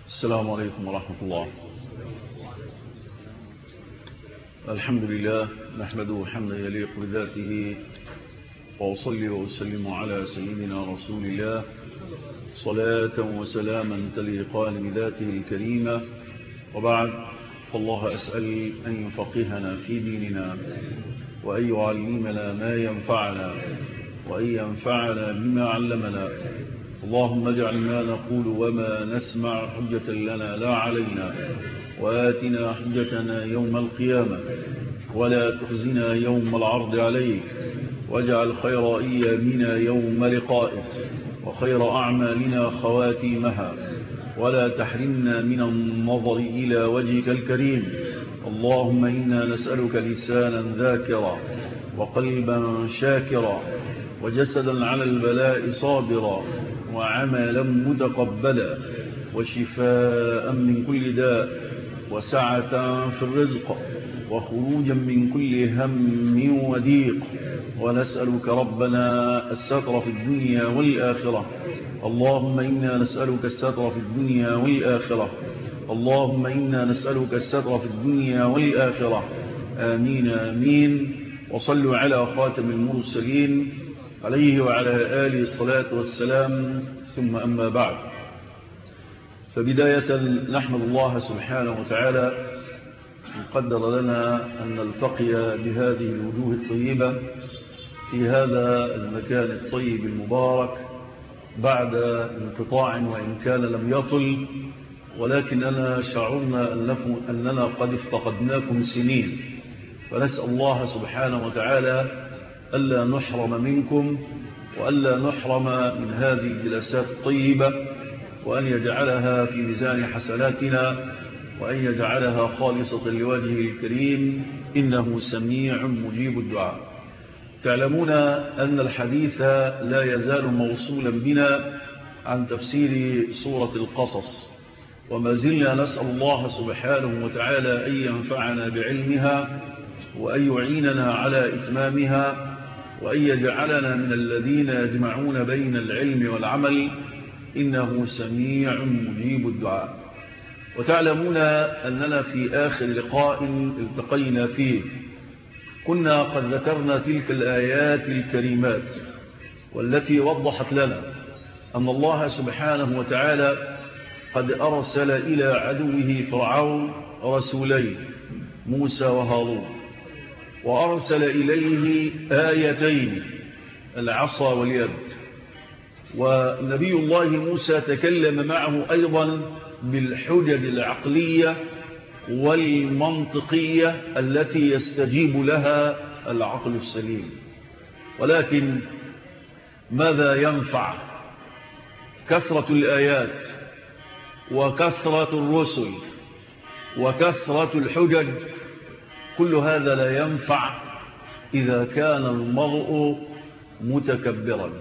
السلام عليكم ورحمة الله الحمد لله نحمده حمدا يليق بذاته وأصلي وأسلم على سيدنا رسول الله صلاة وسلاما تليقان بذاته الكريمة وبعد فالله أسأل أن يفقهنا في ديننا وأن يعلمنا ما ينفعنا وأن ينفعنا بما علمنا اللهم اجعل ما نقول وما نسمع حجة لنا لا علينا وآتنا حجتنا يوم القيامة ولا تخزنا يوم العرض عليك واجعل خير أيامنا يوم لقائك وخير أعمالنا خواتيمها ولا تحرمنا من النظر إلى وجهك الكريم اللهم إنا نسألك لسانا ذاكرا وقلبا شاكرا وجسدا على البلاء صابرا وعملا متقبلا وشفاء من كل داء وسعة في الرزق وخروجا من كل هم وضيق ونسألك ربنا الستر في الدنيا والآخرة اللهم إنا نسألك الستر في الدنيا والآخرة اللهم إنا نسألك الستر في الدنيا والآخرة آمين آمين وصلوا على خاتم المرسلين عليه وعلى آله الصلاة والسلام ثم أما بعد فبداية نحمد الله سبحانه وتعالى أن قدر لنا أن نلتقي بهذه الوجوه الطيبة في هذا المكان الطيب المبارك بعد انقطاع وإن كان لم يطل ولكننا شعرنا أنكم أننا قد افتقدناكم سنين فنسأل الله سبحانه وتعالى ألا نحرم منكم وألا نحرم من هذه الجلسات الطيبة وأن يجعلها في ميزان حسناتنا وأن يجعلها خالصة لوجهه الكريم إنه سميع مجيب الدعاء تعلمون أن الحديث لا يزال موصولا بنا عن تفسير سورة القصص وما زلنا نسأل الله سبحانه وتعالى أن ينفعنا بعلمها وأن يعيننا على إتمامها وأن يجعلنا من الذين يجمعون بين العلم والعمل إنه سميع مجيب الدعاء وتعلمون أننا في آخر لقاء التقينا فيه كنا قد ذكرنا تلك الآيات الكريمات والتي وضحت لنا أن الله سبحانه وتعالى قد أرسل إلى عدوه فرعون رسولين موسى وهارون وأرسل إليه آيتين العصا واليد ونبي الله موسى تكلم معه أيضا بالحجج العقلية والمنطقية التي يستجيب لها العقل السليم ولكن ماذا ينفع كثرة الآيات وكثرة الرسل وكثرة الحجج كل هذا لا ينفع إذا كان المرء متكبرا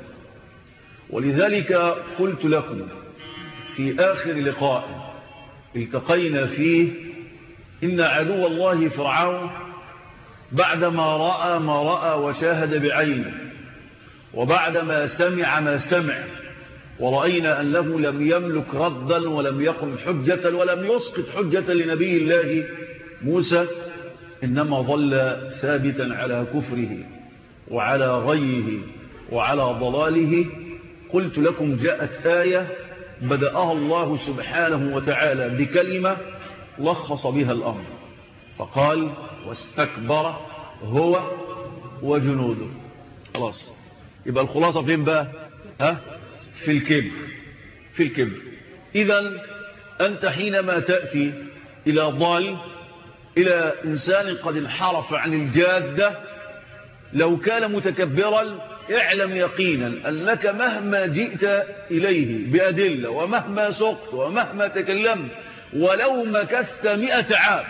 ولذلك قلت لكم في آخر لقاء التقينا فيه إن عدو الله فرعون بعدما رأى ما رأى وشاهد بعينه وبعدما سمع ما سمع ورأينا أنه لم يملك ردا ولم يقم حجة ولم يسقط حجة لنبي الله موسى إنما ظل ثابتا على كفره وعلى غيه وعلى ضلاله قلت لكم جاءت آية بدأها الله سبحانه وتعالى بكلمة لخص بها الأمر فقال واستكبر هو وجنوده خلاص يبقى الخلاصة فين بقى ها في الكبر في الكبر إذا أنت حينما تأتي إلى ضال إلى إنسان قد انحرف عن الجادة لو كان متكبرا اعلم يقينا أنك مهما جئت إليه بأدلة ومهما سقت ومهما تكلمت ولو مكثت مئة عام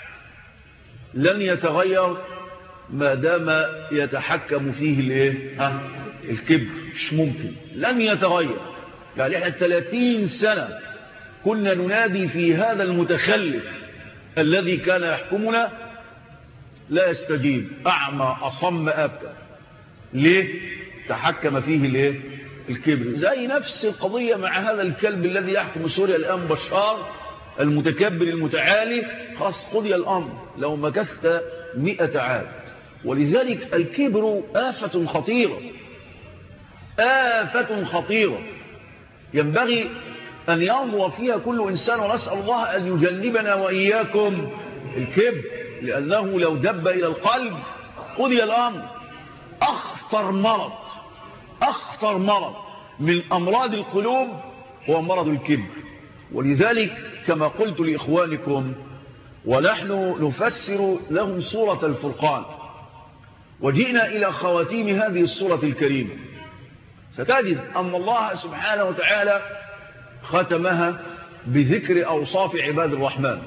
لن يتغير ما دام يتحكم فيه الايه ها الكبر مش ممكن لن يتغير يعني احنا 30 سنة كنا ننادي في هذا المتخلف الذي كان يحكمنا لا يستجيب أعمى أصم أبكى ليه تحكم فيه الايه الكبر زي نفس القضية مع هذا الكلب الذي يحكم سوريا الآن بشار المتكبر المتعالي خلاص قضي الأمر لو مكثت مئة عام ولذلك الكبر آفة خطيرة آفة خطيرة ينبغي أن ينظر فيها كل إنسان ونسأل الله أن يجنبنا وإياكم الكبر لأنه لو دب إلى القلب قضي الأمر أخطر مرض أخطر مرض من أمراض القلوب هو مرض الكبر ولذلك كما قلت لإخوانكم ونحن نفسر لهم سورة الفرقان وجئنا إلى خواتيم هذه السورة الكريمة ستجد أن الله سبحانه وتعالى ختمها بذكر أوصاف عباد الرحمن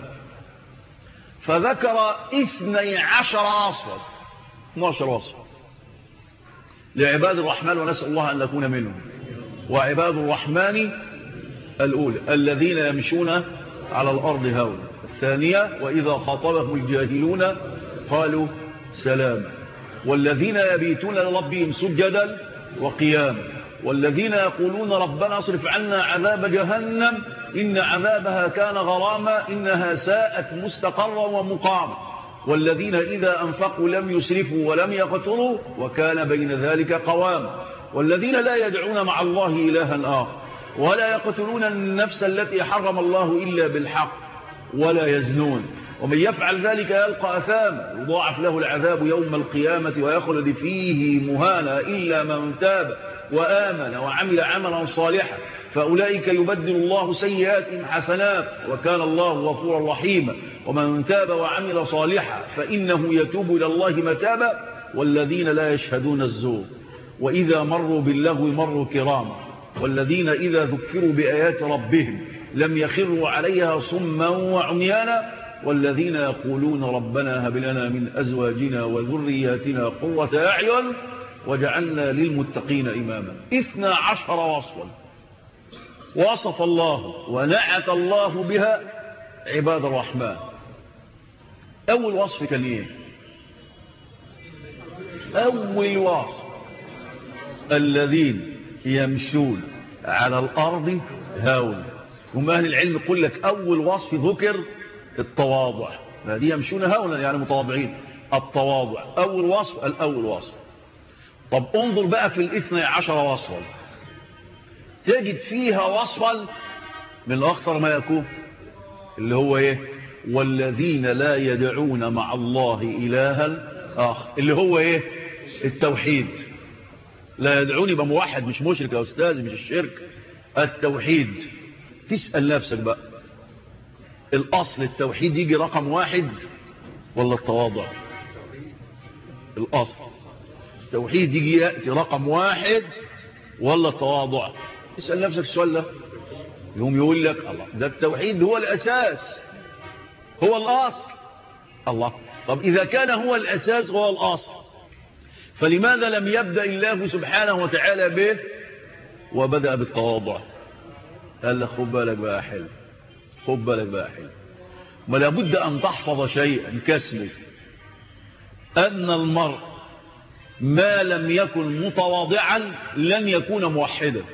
فذكر اثني عشر وصفا 12 وصف لعباد الرحمن ونسأل الله أن نكون منهم وعباد الرحمن الأولى الذين يمشون على الأرض هون الثانية وإذا خاطبهم الجاهلون قالوا سلام والذين يبيتون لربهم سجدا وقياما والذين يقولون ربنا اصرف عنا عذاب جهنم إن عذابها كان غراما إنها ساءت مستقرا ومقاما والذين إذا أنفقوا لم يسرفوا ولم يقتروا وكان بين ذلك قواما والذين لا يدعون مع الله إلها آخر ولا يقتلون النفس التي حرم الله إلا بالحق ولا يزنون ومن يفعل ذلك يلقى أثاما يضاعف له العذاب يوم القيامة ويخلد فيه مهانا إلا من تاب وآمن وعمل عملا صالحا فأولئك يبدل الله سيئاتهم حسنات وكان الله غفورا رحيما ومن تاب وعمل صالحا فإنه يتوب إلى الله متابا والذين لا يشهدون الزور وإذا مروا باللغو مروا كراما والذين إذا ذكروا بآيات ربهم لم يخروا عليها صما وعميانا والذين يقولون ربنا هب لنا من أزواجنا وذرياتنا قرة أعين وجعلنا للمتقين إماما إثنى عشر وصفا وصف الله ونعت الله بها عباد الرحمن أول وصف كان إيه أول وصف الذين يمشون على الأرض هاون هم أهل العلم يقول لك أول وصف ذكر التواضع هذه يمشون هونا يعني متواضعين التواضع أول وصف الأول وصف طب انظر بقى في الاثنى عشر وصفا تجد فيها وصفا من الأخطر ما يكون اللي هو ايه والذين لا يدعون مع الله إلها آخر اللي هو ايه التوحيد لا يدعون يبقى موحد مش مشرك يا أستاذ مش الشرك التوحيد تسأل نفسك بقى الأصل التوحيد يجي رقم واحد ولا التواضع الأصل التوحيد يجي يأتي رقم واحد ولا التواضع اسأل نفسك السؤال ده يوم يقول لك الله ده التوحيد هو الأساس هو الأصل الله طب إذا كان هو الأساس هو الأصل فلماذا لم يبدأ الله سبحانه وتعالى به وبدأ بالتواضع قال لك خد بالك بقى حلو خد بالك بقى حلو ما لابد أن تحفظ شيئا كاسمه أن المرء ما لم يكن متواضعا لن يكون موحدا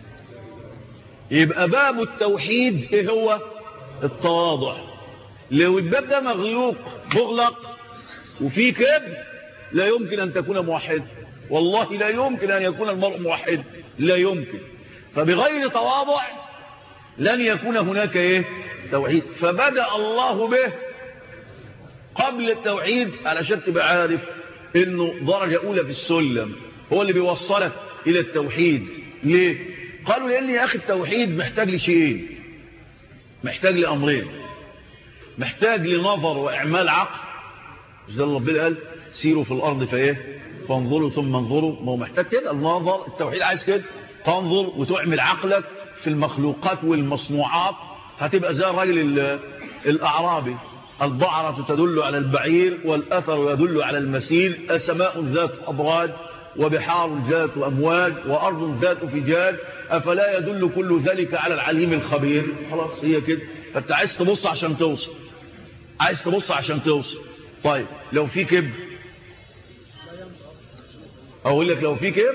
يبقى باب التوحيد ايه هو التواضع لو الباب ده مغلوق مغلق وفي كبر لا يمكن أن تكون موحد والله لا يمكن أن يكون المرء موحد لا يمكن فبغير تواضع لن يكون هناك ايه توحيد فبدأ الله به قبل التوحيد علشان تبقى عارف انه درجة اولى في السلم هو اللي بيوصلك الى التوحيد ليه قالوا لان يا اخي التوحيد محتاج لشيئين محتاج لامرين محتاج لنظر واعمال عقل مش ده اللي ربنا قال سيروا في الارض فايه فانظروا ثم انظروا ما هو محتاج كده النظر التوحيد عايز كده تنظر وتعمل عقلك في المخلوقات والمصنوعات هتبقى زي الراجل الاعرابي البعرة تدل على البعير والأثر يدل على المسير السماء ذات أبراج وبحار ذات أمواج وأرض ذات فجاج أفلا يدل كل ذلك على العليم الخبير خلاص هي كده فأنت عايز تبص عشان توصل عايز تبص عشان توصل طيب لو في كبر أقول لك لو في كبر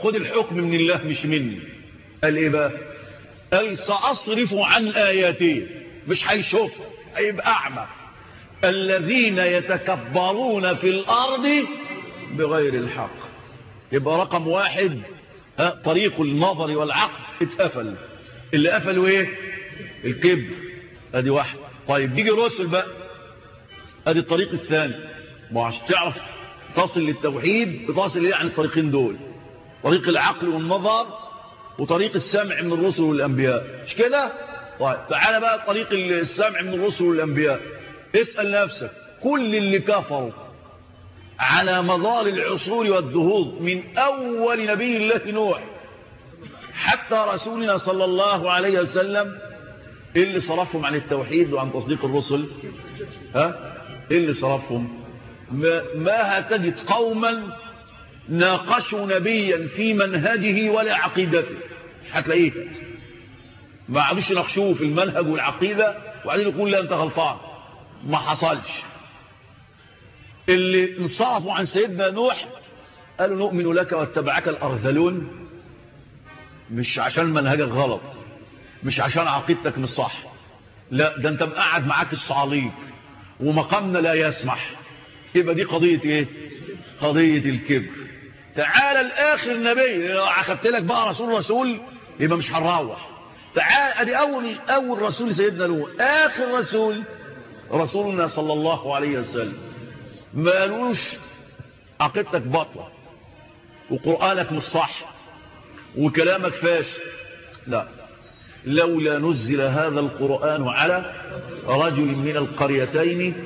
خد الحكم من الله مش مني قال ايه بقى قال سأصرف عن آياتي مش هيشوف هيبقى أعمى الذين يتكبرون في الأرض بغير الحق يبقى رقم واحد ها طريق النظر والعقل اتقفل اللي قفلوا ايه الكبر ادي واحد طيب بيجي رسل بقى ادي الطريق الثاني ما عشان تعرف تصل للتوحيد بتصل اليه عن الطريقين دول طريق العقل والنظر وطريق السمع من الرسل والانبياء مش كده طيب تعالى بقى طريق السمع من الرسل والانبياء اسال نفسك كل اللي كفروا على مدار العصور والدهور من اول نبي الله نوح حتى رسولنا صلى الله عليه وسلم إيه اللي صرفهم عن التوحيد وعن تصديق الرسل ها إيه اللي صرفهم ما, ما هتجد قوما ناقشوا نبيا في منهجه ولا عقيدته مش هتلاقيه ما عادوش يناقشوه في المنهج والعقيدة وبعدين يقول لا انت غلطان ما حصلش اللي انصرفوا عن سيدنا نوح قالوا نؤمن لك واتبعك الأرذلون مش عشان منهجك غلط مش عشان عقيدتك مش صح لا ده انت مقعد معاك الصعاليك ومقامنا لا يسمح يبقى دي قضية ايه قضية الكبر تعال الاخر نبي لو اخدت لك بقى رسول رسول يبقى مش هنروح تعال ادي اول اول رسول سيدنا نوح اخر رسول رسولنا صلى الله عليه وسلم ما قالوش عقيدتك باطله وقرانك مش صح وكلامك فاشل لا لولا نزل هذا القرآن على رجل من القريتين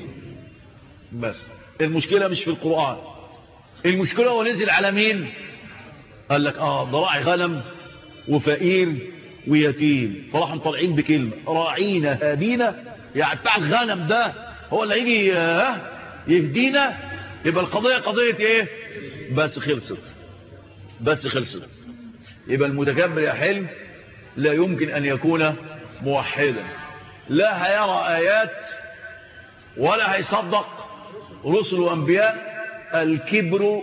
بس المشكلة مش في القرآن المشكلة هو نزل على مين قال لك اه ده راعي غنم وفقير ويتيم فراحوا طالعين بكلمة راعينا هادينا يعني بتاع الغنم ده هو اللي هيجي يهدينا يبقى القضية قضية ايه بس خلصت بس خلصت يبقى المتكبر يا حلم لا يمكن أن يكون موحدا لا هيرى آيات ولا هيصدق رسل وأنبياء الكبر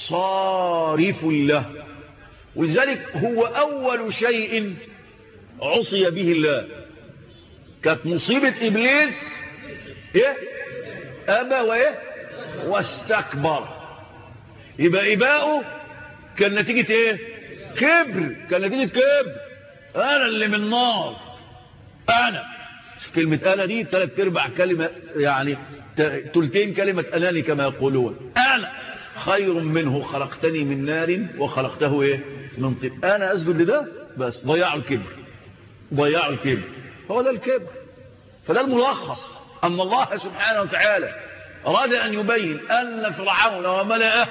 صارف له ولذلك هو أول شيء عصي به الله كانت مصيبة إبليس إيه أبى وإيه واستكبر يبقى إباؤه كان نتيجة إيه كبر كان نتيجة كبر أنا اللي من نار أنا كلمة أنا دي ثلاث ارباع كلمة يعني تلتين كلمة أناني كما يقولون أنا خير منه خلقتني من نار وخلقته إيه من طين أنا أسجد لده بس ضيعوا الكبر ضيعوا الكبر هو ده الكبر فده الملخص أن الله سبحانه وتعالى أراد أن يبين أن فرعون وملأه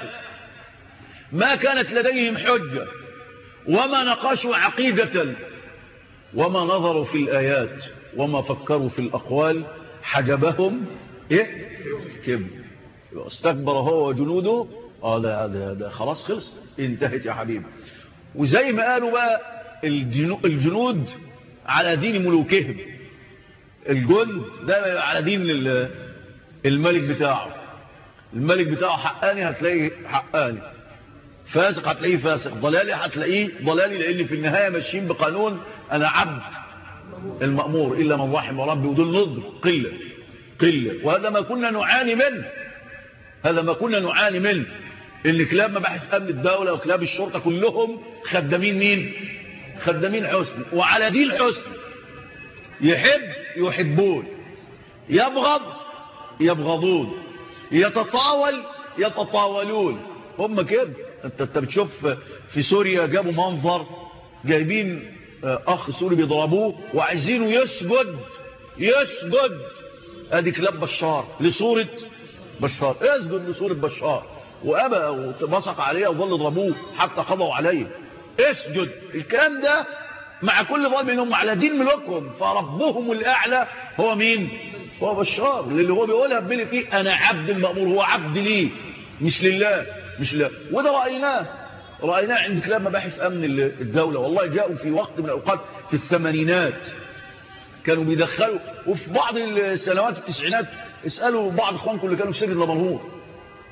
ما كانت لديهم حجة وما نقاشوا عقيدة وما نظروا في الآيات وما فكروا في الأقوال حجبهم إيه كبر استكبر هو وجنوده آه ده, ده, ده خلاص خلص انتهت يا حبيبي وزي ما قالوا بقى الجنود على دين ملوكهم الجند ده على دين الملك بتاعه الملك بتاعه حقاني هتلاقيه حقاني فاسق هتلاقيه فاسق ضلالي هتلاقيه ضلالي لان في النهاية ماشيين بقانون انا عبد المأمور الا من رحم ربي ودول نضر قلة قلة وهذا ما كنا نعاني منه هذا ما كنا نعاني منه ان كلاب مباحث امن الدولة وكلاب الشرطة كلهم خدامين مين خدامين حسن وعلى دين حسن يحب يحبون يبغض يبغضون يتطاول يتطاولون هم كده انت انت بتشوف في سوريا جابوا منظر جايبين اخ سوري بيضربوه وعايزينه يسجد يسجد ادي كلاب بشار لصورة بشار اسجد لصورة بشار وابى وبصق عليه وظل يضربوه حتى قضوا عليه اسجد الكلام ده مع كل ظالم انهم على دين ملوكهم فربهم الاعلى هو مين هو بشار اللي هو بيقولها بملك فيه انا عبد المأمور هو عبد ليه مش لله مش لا وده رأيناه رأيناه عند كلاب مباحث أمن الدولة والله جاءوا في وقت من الأوقات في الثمانينات كانوا بيدخلوا وفي بعض السنوات التسعينات اسألوا بعض اخوانكم اللي كانوا في سجن لبنهور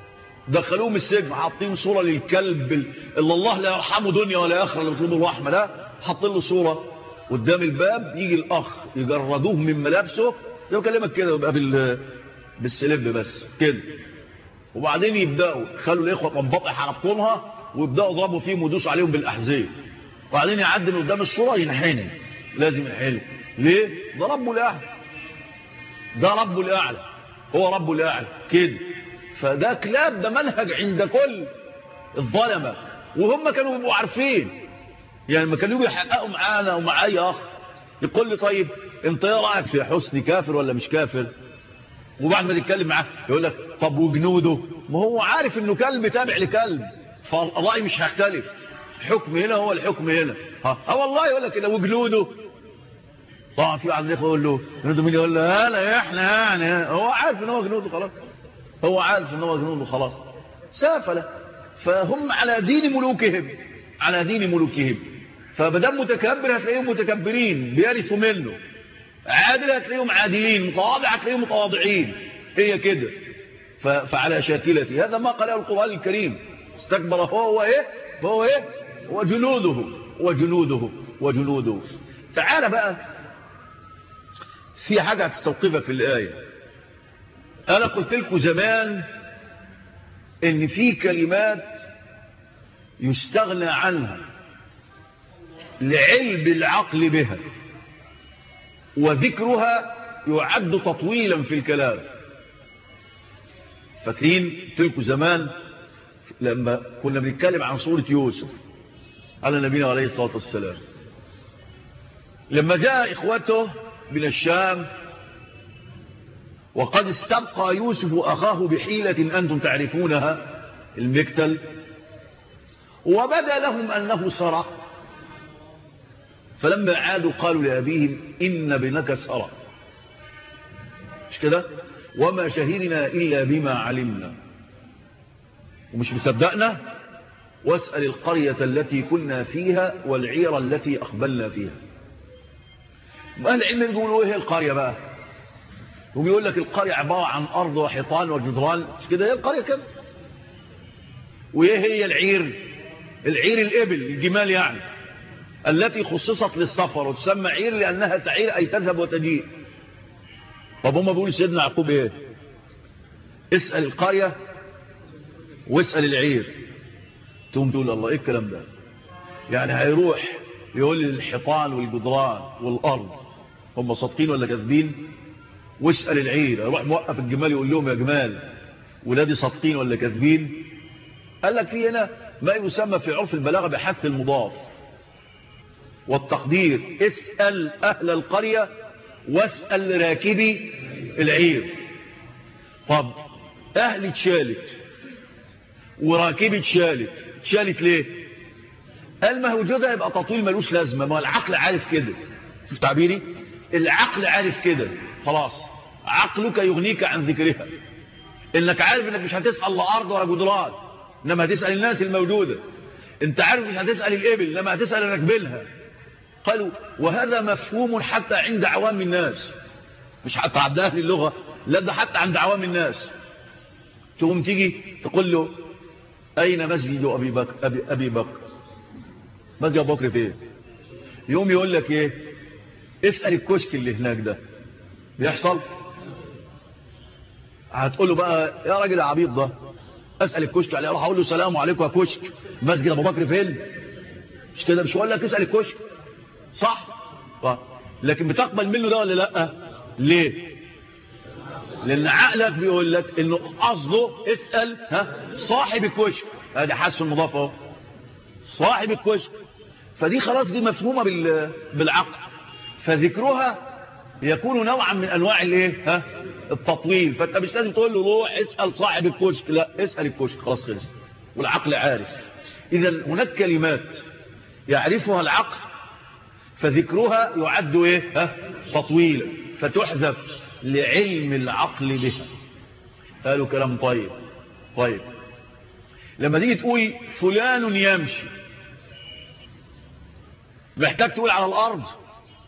دخلوهم السجن حاطين صورة للكلب اللي الله لا يرحمه دنيا ولا آخرة اللي بيطلبوا الرحمة ده حاطين له صورة قدام الباب يجي الأخ يجردوه من ملابسه زي ما كلمك كده يبقى بال بالسلب بس كده وبعدين يبدأوا خلوا الإخوة منبطح حربتمها ويبدأوا يضربوا فيهم ويدوسوا عليهم بالأحزاب وبعدين يعدي من قدام الصورة ينحني لازم ينحني ليه؟ ده ربه الأعلى ده ربه الأعلى هو ربه الأعلى كده فده كلاب ده منهج عند كل الظلمة وهم كانوا بيبقوا عارفين يعني لما كانوا بيحققوا معانا ومع أي أخ يقول لي طيب انت ايه رايك في حسني كافر ولا مش كافر وبعد ما تتكلم معاه يقول لك طب وجنوده ما هو عارف انه كلب تابع لكلب فالرأي مش هيختلف الحكم هنا هو الحكم هنا ها اه والله يقول لك كده وجنوده طبعا في واحد يقول له جنوده مين يقول له لا احنا يعني هو عارف ان هو جنوده خلاص هو عارف ان هو جنوده خلاص سافله فهم على دين ملوكهم على دين ملوكهم فمدام متكبر هتلاقيهم متكبرين بيرثوا منه عادل هتلاقيهم عادلين متواضع هتلاقيهم متواضعين هي كده فعلى شاكلته هذا ما قاله القرآن الكريم استكبر هو ايه هو ايه وجنوده وجنوده وجنوده تعال بقى في حاجة هتستوقفك في الآية أنا قلت لكم زمان إن في كلمات يستغنى عنها لعلم العقل بها وذكرها يعد تطويلا في الكلام فاكرين تلك زمان لما كنا بنتكلم عن سورة يوسف على نبينا عليه الصلاة والسلام لما جاء إخوته من الشام وقد استبقى يوسف أخاه بحيلة أنتم تعرفونها المكتل وبدا لهم أنه سرق فلما عادوا قالوا لأبيهم إن بنك سرق مش كده وما شهدنا إلا بما علمنا ومش مصدقنا واسأل القرية التي كنا فيها والعير التي أقبلنا فيها أهل العلم يقولوا إيه القرية بقى وبيقول لك القرية عبارة عن أرض وحيطان وجدران مش كده هي القرية كده وإيه هي العير العير الإبل الجمال يعني التي خصصت للسفر وتسمى عير لأنها تعير أي تذهب وتجيء طب هم بيقولوا سيدنا يعقوب إيه اسأل القرية واسأل العير تقوم تقول الله إيه الكلام ده يعني هيروح يقول لي الحيطان والجدران والأرض هم صادقين ولا كاذبين واسأل العير يروح موقف الجمال يقول لهم يا جمال ولادي صادقين ولا كاذبين قال لك في هنا ما يسمى في عرف البلاغة بحث المضاف والتقدير اسأل أهل القرية واسأل راكبي العير طب أهل اتشالت وراكبي اتشالت اتشالت ليه قال ما هو جودة يبقى تطويل ملوش لازمة ما العقل عارف كده شوف تعبيري العقل عارف كده خلاص عقلك يغنيك عن ذكرها انك عارف انك مش هتسأل لا ارض ولا جدران انما هتسأل الناس الموجودة انت عارف مش هتسأل الابل انما هتسأل راكبينها قالوا وهذا مفهوم حتى عند عوام الناس مش حتى عند اهل اللغة لا ده حتى عند عوام الناس تقوم تيجي تقول له اين مسجد ابي بكر ابي, أبي بكر مسجد ابو بكر فين يوم يقول لك ايه اسأل الكشك اللي هناك ده بيحصل هتقول له بقى يا راجل العبيط ده اسأل الكشك عليه اروح اقول له سلام عليكم يا كشك مسجد ابو بكر فين مش كده مش هقول لك اسأل الكشك صح لكن بتقبل منه ده ولا لا ليه لان عقلك بيقول لك انه قصده اسأل ها صاحب الكشك هذا حس المضاف اهو صاحب الكشك فدي خلاص دي مفهومة بالعقل فذكرها يكون نوعا من انواع الايه ها التطويل فانت مش لازم تقول له روح اسال صاحب الكشك لا اسال الكشك خلاص خلص والعقل عارف اذا هناك كلمات يعرفها العقل فذكرها يعد ايه ها تطويلا فتحذف لعلم العقل بها قالوا كلام طيب طيب لما تيجي تقول فلان يمشي محتاج تقول على الارض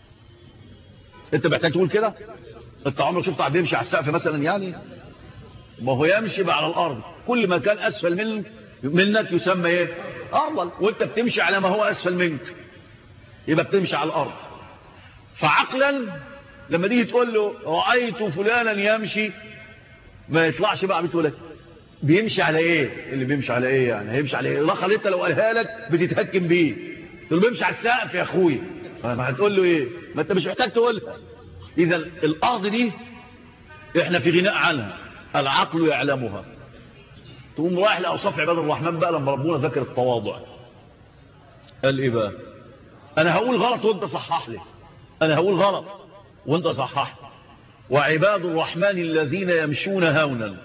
انت محتاج تقول كده انت عمرك شفت عبد يمشي على السقف مثلا يعني ما هو يمشي بقى على الأرض كل ما كان أسفل منك, منك يسمى إيه أرضا وانت بتمشي على ما هو أسفل منك يبقى بتمشي على الأرض فعقلا لما تيجي تقول له رأيت فلانا يمشي ما يطلعش بقى بتقول لك بيمشي على ايه اللي بيمشي على ايه يعني هيمشي على ايه الرقم انت لو قالها لك بتتهكم بيه تقول له بيمشي على السقف يا اخويا ما هتقول له ايه ما انت مش محتاج تقولها اذا الارض دي احنا في غناء عنها العقل يعلمها تقوم رايح لاوصاف عباد الرحمن بقى لما ربنا ذكر التواضع قال ايه بقى انا هقول غلط وانت صحح لي انا هقول غلط وانت صحح وعباد الرحمن الذين يمشون هونا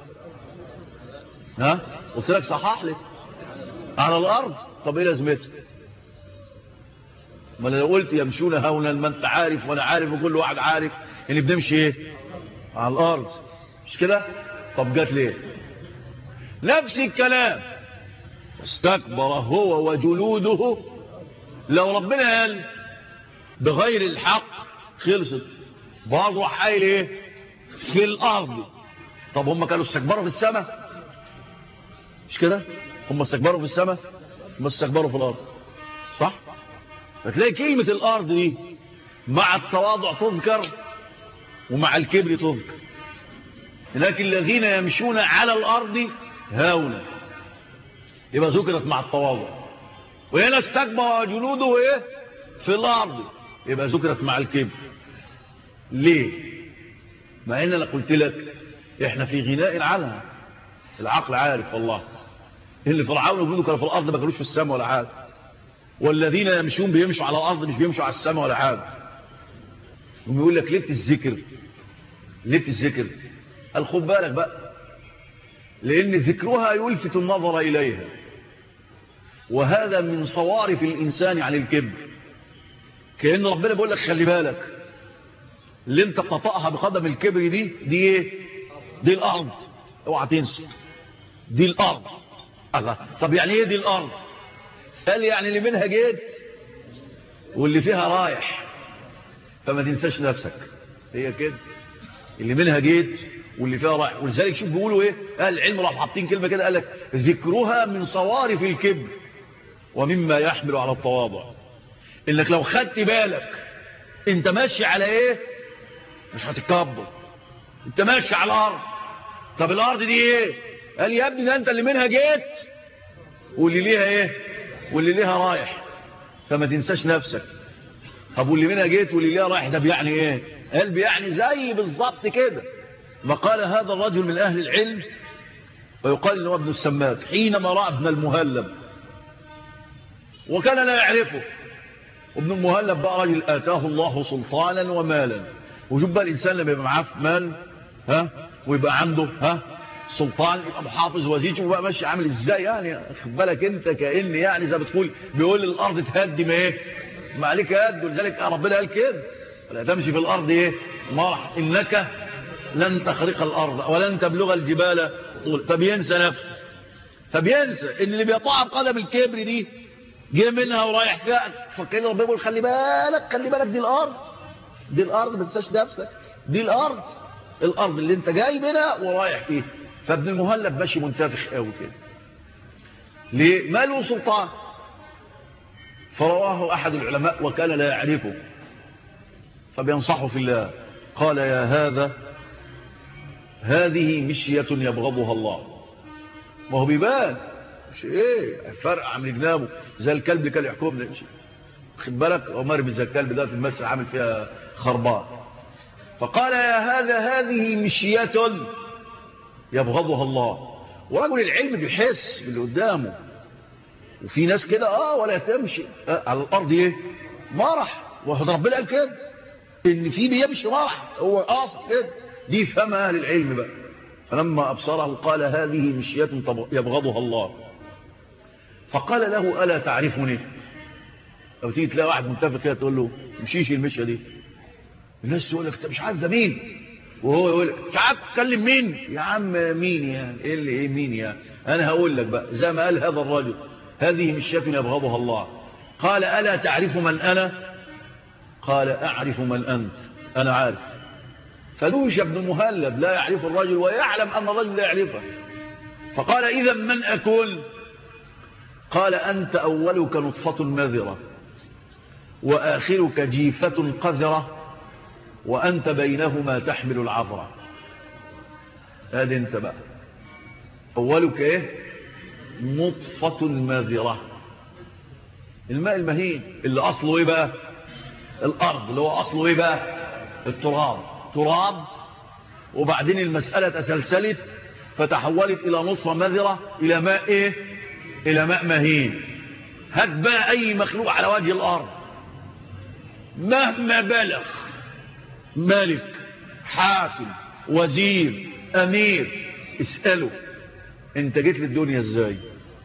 ها قلت لك صحح لي على الارض طب ايه لازمتها ما لو قلت يمشون هونا ما انت عارف وانا عارف وكل واحد عارف ان بنمشي ايه على الارض مش كده طب جات ليه نفس الكلام استكبر هو وجلوده لو ربنا قال بغير الحق خلصت برضه راح قايل ايه في الارض طب هم كانوا استكبروا في السماء مش كده هم استكبروا في السماء هم استكبروا في الارض صح فتلاقي كلمة الارض دي مع التواضع تذكر ومع الكبر تذكر لكن الذين يمشون على الارض هاونا يبقى ذكرت مع التواضع وهنا استكبر جنوده ايه في الارض يبقى ذكرت مع الكبر ليه مع ان انا قلت لك احنا في غناء عنها العقل عارف والله اللي فرعون وجوده كانوا في الارض ما كانوش في السماء ولا حاجه والذين يمشون بيمشوا على الارض مش بيمشوا على السماء ولا حاجه وبيقول لك ليه الذكر ليه الذكر قال خد بالك بقى لان ذكرها يلفت النظر اليها وهذا من صوارف الانسان عن الكبر كأن ربنا بيقول لك خلي بالك اللي انت بتطأها بقدم الكبر دي دي ايه دي الارض اوعى تنسى دي الارض الله طب يعني ايه دي الارض قال يعني اللي منها جيت واللي فيها رايح فما تنساش نفسك هي كده اللي منها جيت واللي فيها رايح ولذلك شوف بيقولوا ايه قال العلم راح حاطين كلمه كده قال لك ذكرها من صوارف الكبر ومما يحمل على التواضع انك لو خدت بالك انت ماشي على ايه مش هتتكبر انت ماشي على الارض طب الارض دي ايه قال يا ابني ده انت اللي منها جيت واللي ليها ايه واللي ليها رايح فما تنساش نفسك طب واللي منها جيت واللي ليها رايح ده بيعني ايه قال بيعني زي بالظبط كده ما قال هذا الرجل من اهل العلم ويقال انه ابن السماك حينما راى ابن المهلب وكان لا يعرفه وابن المهلب بقى راجل اتاه الله سلطانا ومالا وشوف بقى الانسان لما يبقى معاه مال ها ويبقى عنده ها سلطان يبقى محافظ وزير وبقى ماشي عامل ازاي يعني خد بالك انت كان يعني زي ما بتقول بيقول الارض تهدم ايه ما عليك يد ولذلك ربنا قال كده ولا تمشي في الارض ايه مرح انك لن تخرق الارض ولن تبلغ الجبال طول فبينسى نفسه فبينسى ان اللي بيطاع بقدم الكبر دي جه منها ورايح فيها فكان ربنا يقول خلي بالك خلي بالك دي الارض دي الارض ما تنساش نفسك دي الارض الارض اللي انت جاي منها ورايح فيها فابن المهلب ماشي منتفخ قوي كده ليه ما له سلطان فرواه احد العلماء وكان لا يعرفه فبينصحه في الله قال يا هذا هذه مشية يبغضها الله ما هو بيبان مش ايه فرق عن جنابه زي الكلب اللي كان يحكمنا خد بالك عمر بن زي الكلب ده في المسجد عامل فيها خربان فقال يا هذا هذه مشية يبغضها الله ورجل العلم بيحس باللي قدامه وفي ناس كده اه ولا تمشي آه على الارض ايه مرح وحد ربنا قال كده ان في بيمشي مرح هو قاصد كده دي فهم اهل العلم بقى فلما ابصره قال هذه مشية يبغضها الله فقال له الا تعرفني لو تيجي تلاقي واحد متفق كده تقول له مشيش المشيه دي الناس تقول لك انت مش عارف ده مين وهو يقول لك مش عارف تكلم مين يا عم مين يعني ايه اللي ايه مين يعني انا هقول لك بقى زي ما قال هذا الرجل هذه مشية يبغضها الله قال الا تعرف من انا قال اعرف من انت انا عارف فلوش بن مهلب لا يعرف الرجل ويعلم أن الرجل لا يعرفه فقال إذا من أكون قال أنت أولك نطفة مذرة وآخرك جيفة قذرة وأنت بينهما تحمل العذرة هذه انت بقى أولك إيه نطفة مذرة الماء المهين اللي أصله إيه بقى الأرض اللي هو أصله إيه بقى التراب تراب وبعدين المسألة تسلسلت فتحولت إلى نطفة مذرة إلى ماء إيه إلى ماء مهين هات بقى أي مخلوق على وجه الأرض مهما بلغ ملك حاكم وزير أمير اسأله انت جيت للدنيا ازاي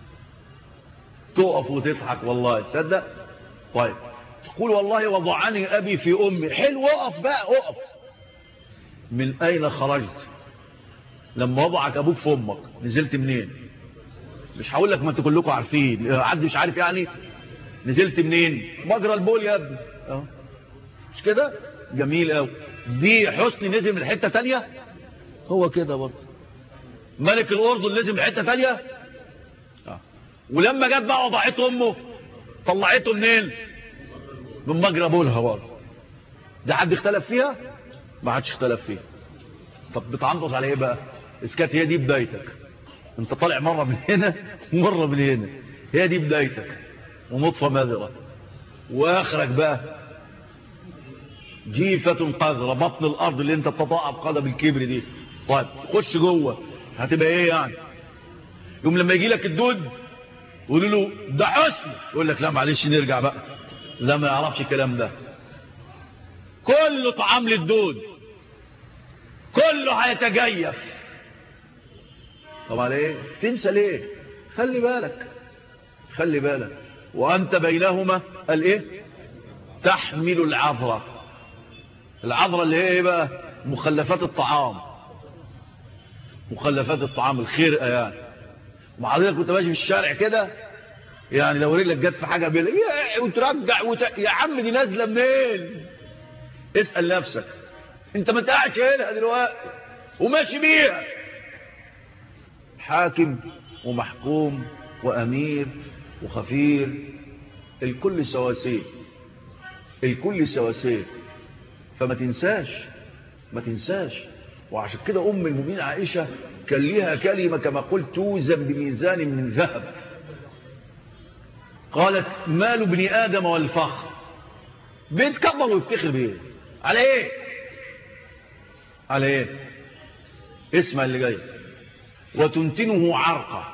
تقف وتضحك والله تصدق طيب تقول والله وضعني أبي في أمي حلو اقف بقى اقف من أين خرجت لما وضعك أبوك في أمك نزلت منين مش هقول لك ما انتوا كلكم عارفين حد مش عارف يعني نزلت منين مجرى البول يا ابني اه مش كده جميل قوي دي حسني نزل من حته تانية هو كده برضه ملك الاردن نزل من حته تانية اه ولما جت بقى وضعته امه طلعته منين من مجرى بولها برضه ده حد اختلف فيها ما حدش اختلف فيها طب بتعنطس على ايه بقى اذا كانت هي دي بدايتك انت طالع مرة من هنا مرة من هنا هي دي بدايتك ونطفة ماذرة واخرك بقى جيفة قذرة بطن الارض اللي انت بتضاعف قدم الكبر دي طيب خش جوه هتبقى ايه يعني يوم لما يجي لك الدود يقولوا له ده حسن يقول لك لا معلش نرجع بقى لا ما يعرفش الكلام ده كله طعام للدود كله هيتجيف طبعا ايه تنسى ليه خلي بالك خلي بالك وانت بينهما الايه تحمل العذرة العذرة اللي هي ايه بقى مخلفات الطعام مخلفات الطعام الخرقة يعني وحضرتك كنت ماشي في الشارع كده يعني لو رجلك جت في حاجة بيلا وترجع وت... يا عم دي نازلة منين اسأل نفسك انت ما انت قاعد شايلها دلوقتي وماشي بيها حاكم ومحكوم وأمير وخفير الكل سواسية الكل سواسية فما تنساش ما تنساش وعشان كده أم المؤمنين عائشة كان ليها كلمة كما قلت توزن بميزان من ذهب قالت مال ابن آدم والفخر بيتكبر ويفتخر بيه على ايه على ايه اسمع اللي جاي وتنتنه عرقة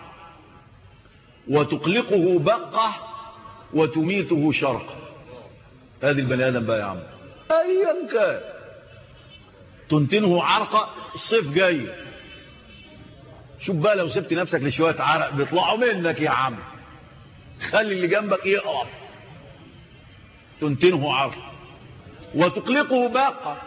وتقلقه بقة وتميته شرقة هذه البني آدم بقى يا عم أيا كان تنتنه عرقة الصيف جاي شوف بقى لو سبت نفسك لشوية عرق بيطلعوا منك يا عم خلي اللي جنبك يقرف تنتنه عرقة وتقلقه باقة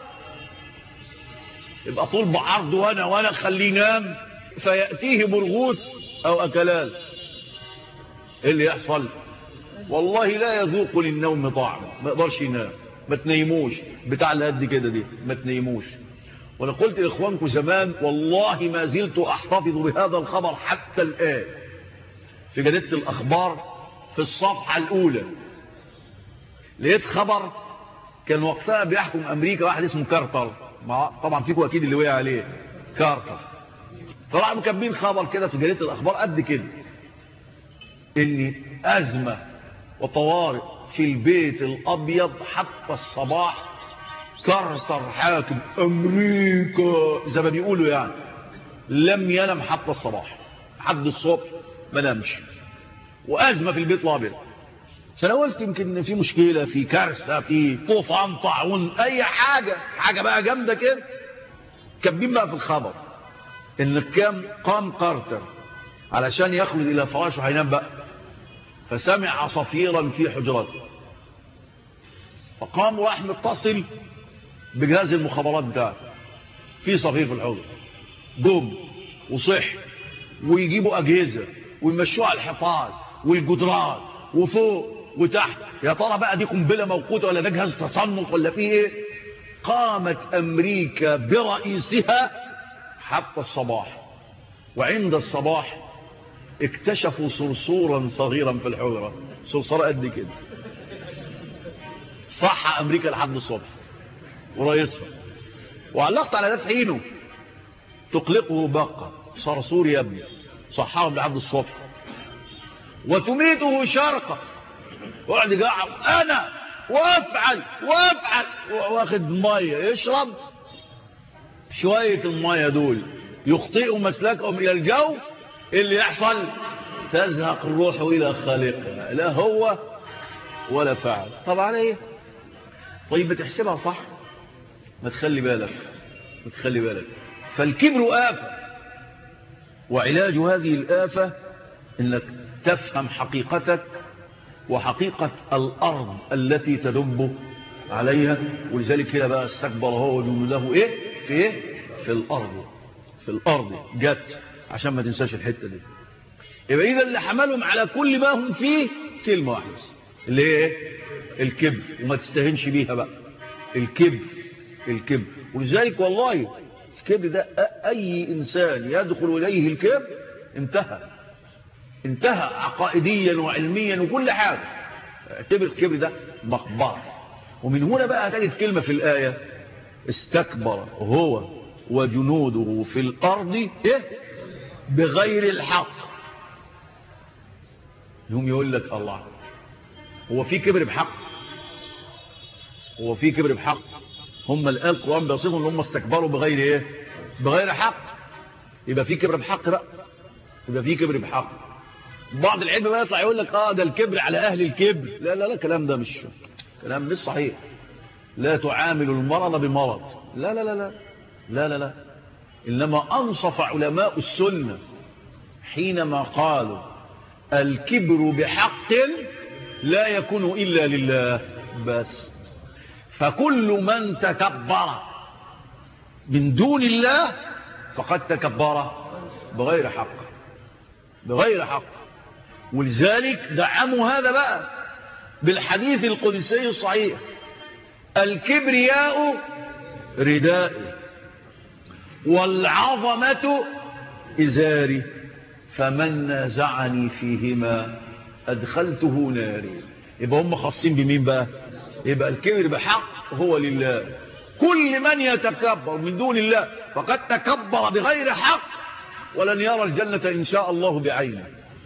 يبقى طول بعرض وانا وانا خليه ينام فيأتيه برغوث او اكلال ايه اللي يحصل والله لا يذوق للنوم طعم ما يقدرش ينام ما تنيموش بتاع اللي قد كده دي ما تنيموش وانا قلت لاخوانكم زمان والله ما زلت احتفظ بهذا الخبر حتى الان في جريده الاخبار في الصفحه الاولى لقيت خبر كان وقتها بيحكم امريكا واحد اسمه كارتر طبعا فيكم اكيد اللي وقع عليه كارتر فراحوا مكبين خبر كده في جريده الاخبار قد كده ان ازمه وطوارئ في البيت الابيض حتى الصباح كارتر حاكم امريكا زي ما بيقولوا يعني لم ينم حتى الصباح حد الصبح ما نامش وازمه في البيت الابيض فانا قلت يمكن في مشكله في كارثه في طوفان طاعون اي حاجه حاجه بقى جامده كده كاتبين بقى في الخبر ان كام قام كارتر علشان يخرج الى فراشه هينام بقى فسمع صفيرا في حجرته فقام وراح متصل بجهاز المخابرات بتاعه في صفير في الحجره جم وصح ويجيبوا اجهزه ويمشوها على الحيطان والجدران وفوق وتحت يا ترى بقى دي قنبله موقوته ولا ده جهاز تصنط ولا فيه ايه قامت أمريكا برئيسها حتى الصباح وعند الصباح اكتشفوا صرصورا صغيرا في الحجرة صرصور قد كده صح أمريكا لحد الصبح ورئيسها وعلقت على ده في حينه تقلقه بقى صرصور يا ابني صحهم لحد الصبح وتميته شرقة وقعد يقعد انا وافعل وافعل واخد ميه يشرب شوية الميه دول يخطئوا مسلكهم الى الجو اللي يحصل تزهق الروح الى خالقها لا هو ولا فعل طبعا ايه طيب بتحسبها صح ما تخلي بالك ما تخلي بالك فالكبر آفة وعلاج هذه الآفة انك تفهم حقيقتك وحقيقة الأرض التي تدب عليها ولذلك هنا بقى استكبر هو وجنود له إيه في إيه في الأرض في الأرض جت عشان ما تنساش الحتة دي يبقى إذا اللي حملهم على كل ما هم فيه كلمة واحدة اللي هي إيه الكبر وما تستهنش بيها بقى الكبر الكبر ولذلك والله الكبر ده أي إنسان يدخل إليه الكبر انتهى انتهى عقائديا وعلميا وكل حاجة اعتبر الكبر ده مقبرة ومن هنا بقى هتجد كلمة في الآية استكبر هو وجنوده في الأرض إيه؟ بغير الحق يوم يقول لك الله هو في كبر بحق هو في كبر بحق هم الآن القرآن بيصفهم ان هم استكبروا بغير ايه بغير حق يبقى في كبر بحق بقى يبقى في كبر بحق بعض العلم بقى يطلع يقول لك اه ده الكبر على اهل الكبر لا لا لا كلام ده مش كلام مش صحيح لا تعامل المرض بمرض لا لا لا لا لا لا لا انما انصف علماء السنه حينما قالوا الكبر بحق لا يكون الا لله بس فكل من تكبر من دون الله فقد تكبر بغير حق بغير حق ولذلك دعموا هذا بقى بالحديث القدسي الصحيح الكبرياء ردائي والعظمة إزاري فمن نازعني فيهما أدخلته ناري يبقى هم خاصين بمين بقى يبقى الكبر بحق هو لله كل من يتكبر من دون الله فقد تكبر بغير حق ولن يرى الجنة إن شاء الله بعينه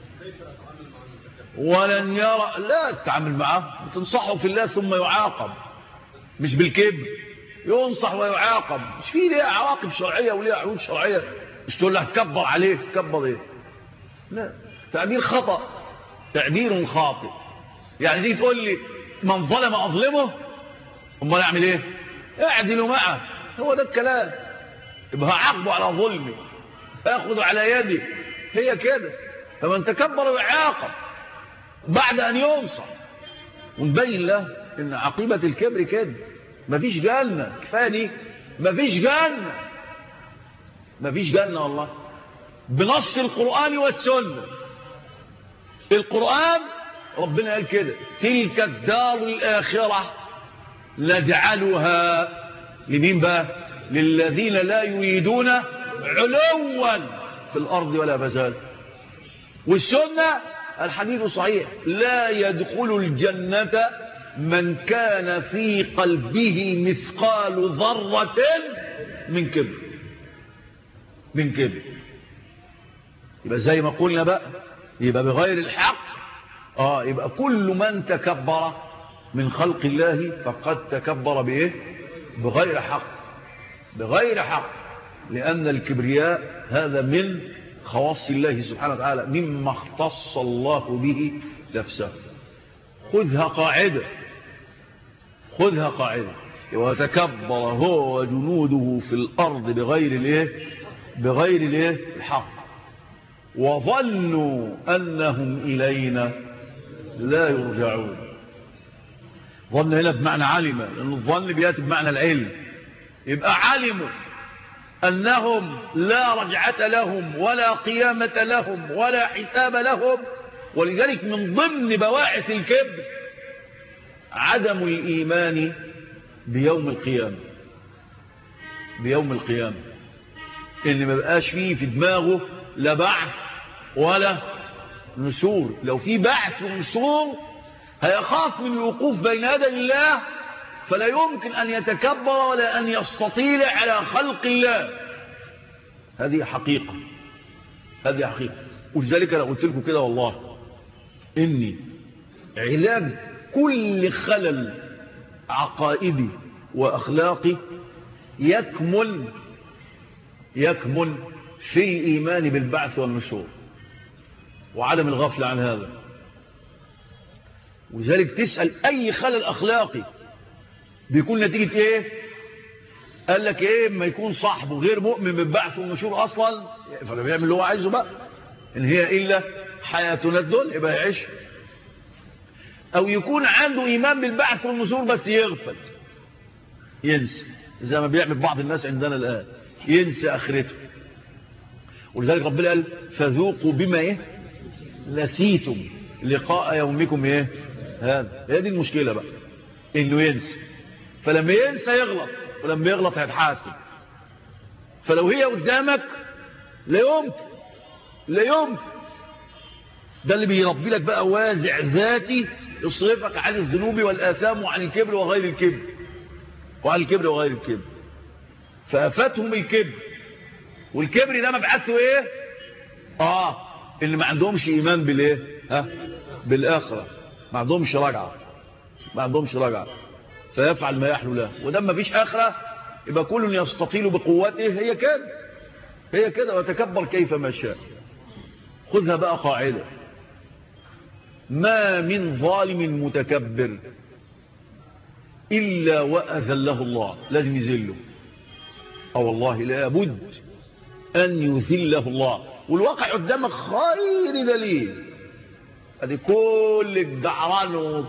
ولن يرى لا تتعامل معه تنصحه في الله ثم يعاقب مش بالكبر ينصح ويعاقب مش في ليه عواقب شرعية وليه عروض شرعية مش تقول له كبر عليه كبر ايه لا تعبير خطأ تعبير خاطئ يعني دي تقول لي من ظلم أظلمه امال اعمل ايه اعدلوا معه هو ده الكلام يبقى عاقبه على ظلمه اخذ على يدي هي كده فمن تكبر ويعاقب بعد ان ينصح ونبين له ان عقيبة الكبر كده مفيش جنة كفاية دي مفيش جنة مفيش جنة والله بنص القرآن والسنة القرآن ربنا قال كده تلك الدار الآخرة نجعلها لمين بقى للذين لا يريدون علوا في الأرض ولا فساد والسنة الحديث صحيح لا يدخل الجنة من كان في قلبه مثقال ذرة من كبر من كبر يبقى زي ما قلنا بقى يبقى بغير الحق آه يبقى كل من تكبر من خلق الله فقد تكبر بإيه بغير حق بغير حق لأن الكبرياء هذا من خواص الله سبحانه وتعالى مما اختص الله به نفسه خذها قاعدة خذها قاعدة وتكبر هو وجنوده في الأرض بغير الايه بغير الايه الحق وظنوا أنهم إلينا لا يرجعون ظن هنا بمعنى علم لأن الظن بيأتي بمعنى العلم يبقى علموا أنهم لا رجعة لهم ولا قيامة لهم ولا حساب لهم ولذلك من ضمن بواعث الكبر عدم الإيمان بيوم القيامة بيوم القيامة ان ما بقاش فيه في دماغه لا بعث ولا نشور لو في بعث ونشور هيخاف من الوقوف بين يدي الله فلا يمكن أن يتكبر ولا أن يستطيل على خلق الله هذه حقيقة هذه حقيقة ولذلك أنا قلت لكم كده والله إني علاج كل خلل عقائدي وأخلاقي يكمل يكمل في الإيمان بالبعث والنشور وعدم الغفلة عن هذا ولذلك تسأل أي خلل أخلاقي بيكون نتيجة إيه قال لك إيه ما يكون صاحبه غير مؤمن بالبعث والنشور أصلا فلا بيعمل اللي هو عايزه بقى إن هي إلا حياتنا الدول يبقى يعيش أو يكون عنده إيمان بالبعث والنشور بس يغفل ينسى زي ما بيعمل بعض الناس عندنا الآن ينسى آخرته ولذلك ربنا قال فذوقوا بما إيه نسيتم لقاء يومكم إيه هذا هي دي المشكلة بقى إنه ينسى فلما ينسى يغلط ولما يغلط هيتحاسب فلو هي قدامك لا يمكن لا يمكن ده اللي بيربي لك بقى وازع ذاتي يصرفك عن الذنوب والآثام وعن الكبر وغير الكبر وعن الكبر وغير الكبر فأفاتهم الكبر والكبر ده مبعثه ايه اه اللي ما عندهمش ايمان بالايه ها بالاخره ما عندهمش رجعه ما عندهمش رجعه فيفعل ما يحلو له وده ما فيش اخره يبقى كل يستطيل بقوته هي كده هي كده وتكبر كيف ما شاء خذها بقى قاعده ما من ظالم متكبر إلا وأذله الله لازم يذله أو والله لابد أن يذله الله والواقع قدامك خير دليل ادي كل الجعران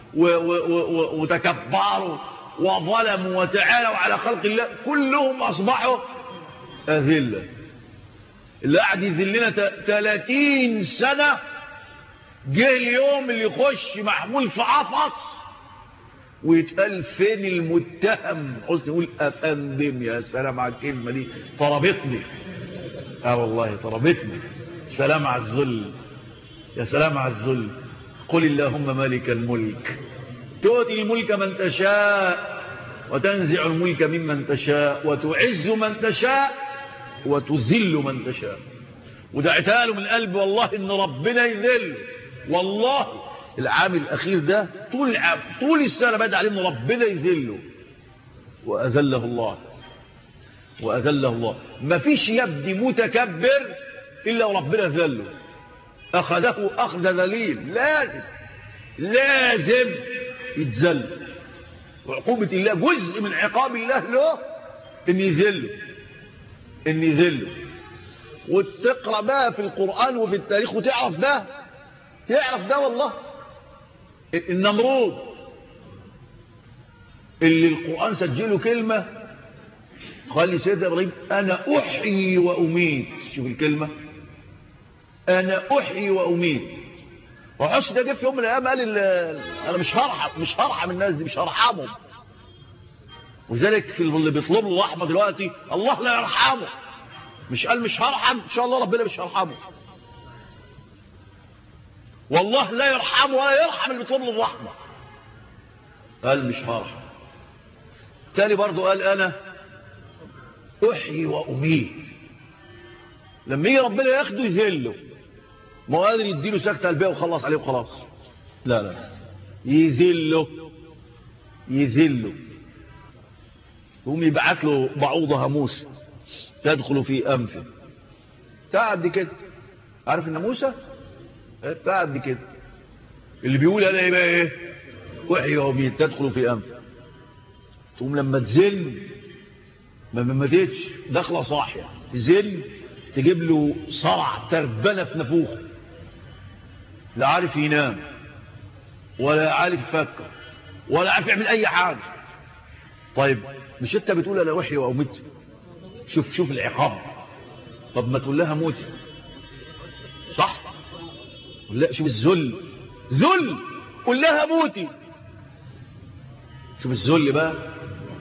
وتكبروا وظلموا وتعالوا على خلق الله كلهم أصبحوا أذلة اللي قاعد يذلنا 30 سنة جه اليوم اللي يخش محمول في عفص ويتقال فين المتهم قلت نقول أفندم يا سلام على الكلمة دي طربتني اه والله طربتني سلام على الذل يا سلام على الذل قل اللهم مالك الملك تؤتي الملك من تشاء وتنزع الملك ممن تشاء وتعز من تشاء وتذل من تشاء ودعتها له من قلبي والله ان ربنا يذل والله العام الاخير ده طول العام طول السنه بدأ عليه ان ربنا يذله واذله الله واذله الله ما فيش يبدي متكبر الا وربنا ذله اخذه اخذ ذليل لازم لازم يتذل وعقوبه الله جزء من عقاب الله له ان يذله ان يذله وتقرا بقى في القران وفي التاريخ وتعرف ده تعرف ده والله النمرود اللي القرآن سجله كلمة قال لي سيدنا إبراهيم أنا أحيي وأميت شوف الكلمة أنا أحيي وأميت وحش ده جه في يوم من الأيام قال أنا مش هرحم مش هرحم الناس دي مش هرحمهم وذلك في اللي بيطلب له رحمة دلوقتي الله لا يرحمه مش قال مش هرحم إن شاء الله ربنا مش هرحمه والله لا يرحمه ولا يرحم اللي بيطلب له الرحمة قال مش هرحم تاني برضو قال أنا أحيي وأميت لما يجي ربنا ياخده يذله ما هو قادر يديله سكتة قلبيه وخلص عليه وخلاص لا لا يذله يذله يقوم يبعت له بعوضة هموس تدخل في أنفه تعب كده عارف الناموسة تعب كده اللي بيقول أنا يبقى إيه وحي وميت تدخل في أنفه تقوم لما تزن ما ممتتش داخله صاحية تزن تجيب له صرع تربنة في نفوخه لا عارف ينام ولا عارف يفكر ولا عارف يعمل أي حاجة طيب مش انت بتقول انا وحي واموت شوف شوف العقاب طب ما تقول لها موتي صح لا شوف الذل ذل قول لها موتي شوف الذل بقى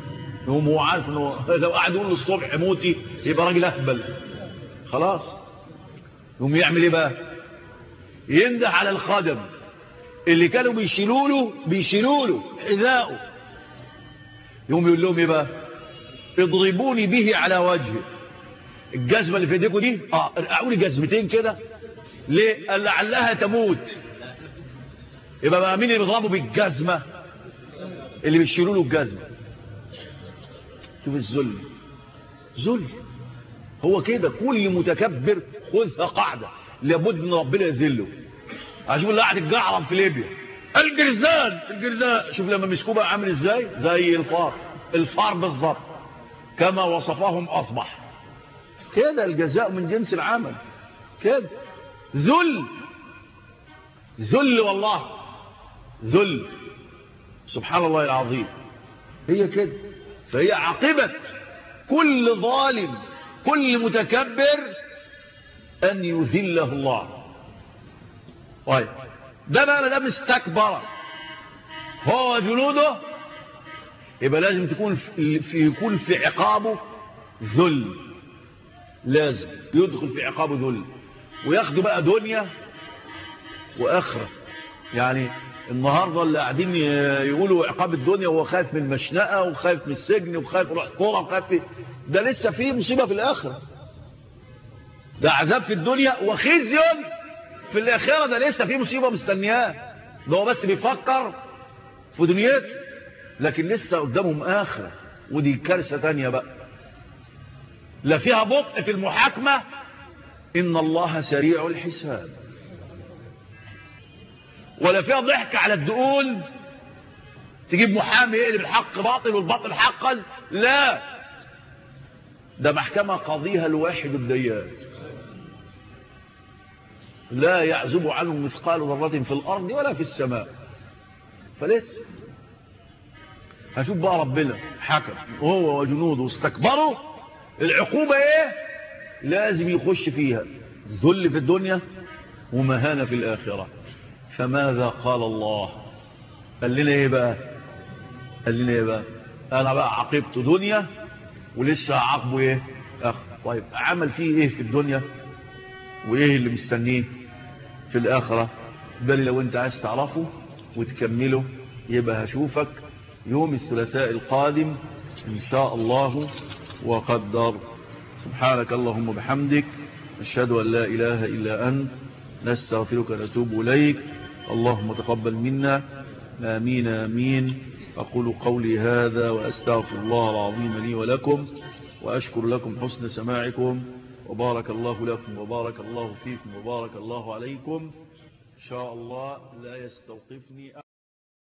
يقوم هو عارف انه لو قعد يقول له الصبح موتي يبقى راجل اهبل خلاص يقوم يعمل ايه بقى ينده على الخدم اللي كانوا بيشيلوا له بيشيلوا له حذاءه يقوم يقول لهم ايه بقى اضربوني به على وجهي الجزمه اللي في ايديكم دي اه ارقعوا لي جزمتين كده ليه قال لعلها تموت يبقى بقى مين اللي بيضربوا بالجزمه اللي بيشيلوا له الجزمه شوف الذل ذل هو كده كل متكبر خذها قاعده لابد ان ربنا يذله عشان اللي قاعد يتجعرم في ليبيا الجرزان الجرزان شوف لما مسكوه بقى عامل ازاي زي الفار الفار بالظبط كما وصفهم اصبح كده الجزاء من جنس العمل كده ذل ذل والله ذل سبحان الله العظيم هي كده فهي عاقبة كل ظالم كل متكبر أن يذله الله طيب ده بقى مدام استكبر هو جنوده يبقى لازم تكون في يكون في عقابه ذل لازم يدخل في عقابه ذل وياخدوا بقى دنيا واخره يعني النهارده اللي قاعدين يقولوا عقاب الدنيا وهو خايف من المشنقه وخايف من السجن وخايف يروح طرق وخايف ده لسه فيه مصيبه في الاخره ده عذاب في الدنيا وخزي في الاخره ده لسه فيه مصيبه مستنياه ده هو بس بيفكر في دنيته لكن لسه قدامهم اخره ودي كارثه تانية بقى لا فيها بطء في المحاكمه ان الله سريع الحساب ولا فيها ضحك على الدقون تجيب محامي يقلب الحق باطل والباطل حقا لا ده محكمة قضيها الواحد الديان لا يعزب عنه مثقال ذرة في الأرض ولا في السماء فلسه هشوف بقى ربنا حكم وهو وجنوده استكبروا العقوبة ايه لازم يخش فيها ذل في الدنيا ومهانة في الآخرة فماذا قال الله قال لنا ايه بقى قال لنا ايه بقى انا بقى عاقبت دنيا ولسه عاقبه ايه اخ طيب عمل فيه ايه في الدنيا وايه اللي مستنيه في الاخره ده لو انت عايز تعرفه وتكمله يبقى هشوفك يوم الثلاثاء القادم ان شاء الله وقدر سبحانك اللهم وبحمدك اشهد ان لا اله الا انت نستغفرك ونتوب إليك اللهم تقبل منا آمين آمين أقول قولي هذا وأستغفر الله العظيم لي ولكم وأشكر لكم حسن سماعكم وبارك الله لكم وبارك الله فيكم وبارك الله عليكم إن شاء الله لا يستوقفني